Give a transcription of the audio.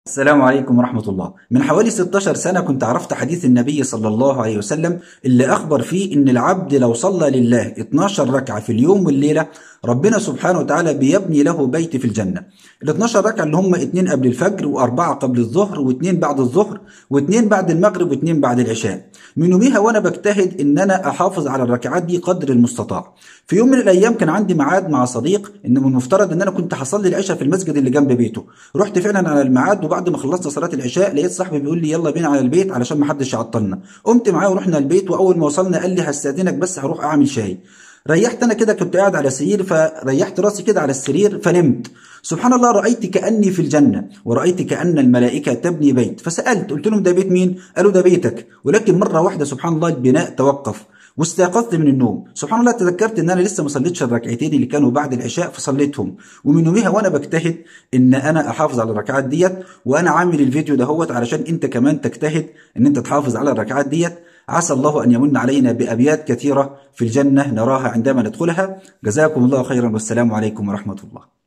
السلام عليكم ورحمة الله من حوالي 16 سنة كنت عرفت حديث النبي صلى الله عليه وسلم اللي أخبر فيه إن العبد لو صلى لله 12 ركعة في اليوم والليلة ربنا سبحانه وتعالى بيبني له بيت في الجنة ال 12 ركعة اللي هم اتنين قبل الفجر وأربعة قبل الظهر واثنين بعد الظهر واثنين بعد المغرب واثنين بعد العشاء من يوميها وأنا بجتهد إن أنا أحافظ على الركعات دي قدر المستطاع في يوم من الأيام كان عندي ميعاد مع صديق إن من المفترض إن أنا كنت هصلي العشاء في المسجد اللي جنب بيته رحت فعلا على الميعاد وبعد ما خلصنا صلاة العشاء لقيت صاحبي بيقول لي يلا بينا على البيت علشان ما حدش يعطلنا قمت معاه ورحنا البيت وأول ما وصلنا قال لي هستأذنك بس هروح أعمل شاي ريحت انا كده كنت قاعد على سرير فريحت راسي كده على السرير فنمت سبحان الله رايت كاني في الجنه ورايت كان الملائكه تبني بيت فسالت قلت لهم ده بيت مين قالوا ده بيتك ولكن مره واحده سبحان الله البناء توقف واستيقظت من النوم سبحان الله تذكرت ان انا لسه ما صليتش الركعتين اللي كانوا بعد العشاء فصليتهم ومن يوميها وانا بجتهد ان انا احافظ على الركعات ديت وانا عامل الفيديو دهوت علشان انت كمان تجتهد ان انت تحافظ على الركعات ديت عسى الله ان يمن علينا بابيات كثيره في الجنه نراها عندما ندخلها جزاكم الله خيرا والسلام عليكم ورحمه الله